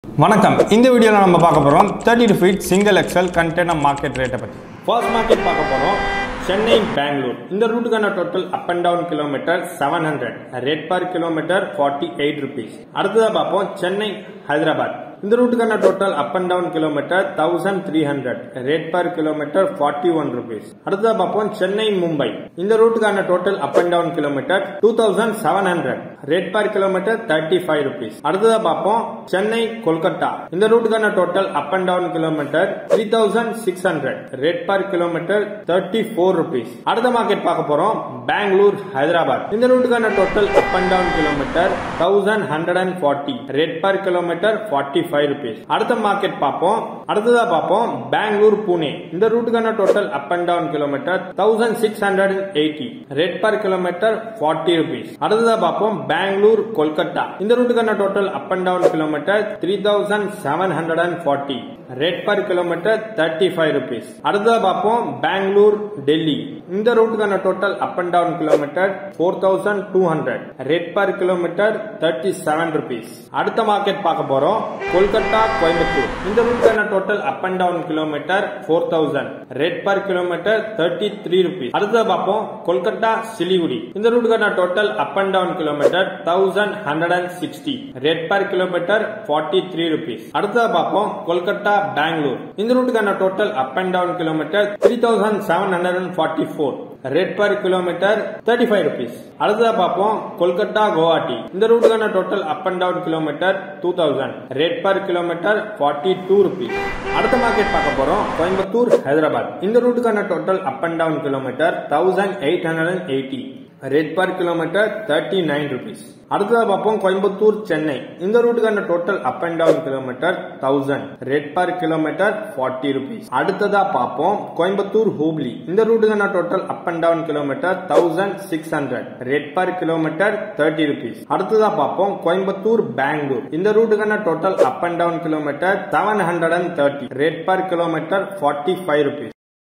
வணக்கம் இந்த வீடியோவில் நம்ம பார்க்க போகிறோம் thirty two feet single excel container market ரேட்டை பற்றி ஃபர்ஸ்ட் மார்க்கெட் பார்க்க போகிறோம் சென்னை பெங்களூர் இந்த ரூட்டுக்கான total up and down kilometre seven hundred rate per kilometre forty eight rupees அடுத்ததாக பார்ப்போம் சென்னை ஹைதராபாத் இந்த ரூட்டுக்கான total up and down kilometre thousand three hundred rate per kilometre forty one rupees அடுத்ததாக பார்ப்போம் சென்னை மும்பை இந்த ரூட்டுக்கான total up and down kilometre two thousand seven hundred rate per kilometre thirty five rupees அடுத்ததாக பார்ப்போம் சென்னை கொல்கத்தா இந்த ரூட்டுக்கான total up and down kilometre three thousand six hundred rate per kilometre thirty four rupees அடுத்த market பார்க்க போறோம் பெங்களூர் ஹைதராபாத் இந்த ரூட்டுக்கான total up and down kilometre thousand hundred and forty rate per kilometre forty five rupees அடுத்த market பார்ப்போம் அடுத்ததா பார்ப்போம் பெங்களூர் புனே இந்த ரூட்டுக்கான total up and down kilometre thousand six hundred and eighty rate per kilometre forty rupees அடுத்ததா பார்ப்போம் பெங்களூர் கொல்கத்தா இந்த ரூட்டுக்கான total up and down kilometre three thousand seven hundred and forty rate per kilometre thirty five rupees அடுத்ததா பார்ப்போம் பெங்களூர் டெல்லி இந்த ரூட்டுக்கான total up and down kilometre four thousand two hundred rate per kilometre thirty seven rupees அடுத்த market பார்க்க போறோம் கொல்கத்தா கோயம்புத்தூர் இந்த ரூட்டுக்கான total up and down kilometre four thousand rate per kilometre thirty three rupees அடுத்ததா பார்ப்போம் கொல்கத்தா சிலிகுடி இந்த ரூட்டுக்கான total up and down kilometre thousand hundred and sixty rate per kilometre forty three rupees அடுத்ததா பார்ப்போம் கொல்கத்தா பெங்களூர் இந்த ரூட்டுக்கான total up and down kilometre three thousand seven hundred and forty four rate per kilometre thirty five rupees அடுத்ததா பார்ப்போம் கொல்கத்தா குவாஹாட்டி இந்த ரூட்டுக்கான total up and down kilometre two thousand rate per kilometre forty two rupees அடுத்த market பார்க்க போறோம் கோயம்புத்தூர் ஹைதராபாத் இந்த ரூட்டுக்கான total up and down kilometre thousand eight hundred and eighty rate per kilometre thirty nine rupees அடுத்ததா பார்ப்போம் கோயம்புத்தூர் சென்னை இந்த ரூட்டுக்கான total up and down kilometre thousand rate per kilometre forty rupees அடுத்ததா பார்ப்போம் கோயம்புத்தூர் ஹூப்ளி இந்த ரூட்டுக்கான total up and down kilometre thousand six hundred rate per kilometre thirty rupees அடுத்ததா பார்ப்போம் கோயம்புத்தூர் பெங்களூர் இந்த ரூட்டுக்கான total up and down kilometre seven hundred and thirty rate per kilometre forty five rupees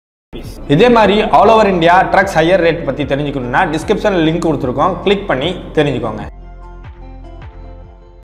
இதே மாதிரி all over India trucks hire rate பற்றி தெரிஞ்சுக்கணும்னா டிஸ்கிரிப்ஷனில் link கொடுத்துருக்கோம் கிளிக் பண்ணி தெரிஞ்சுக்கோங்க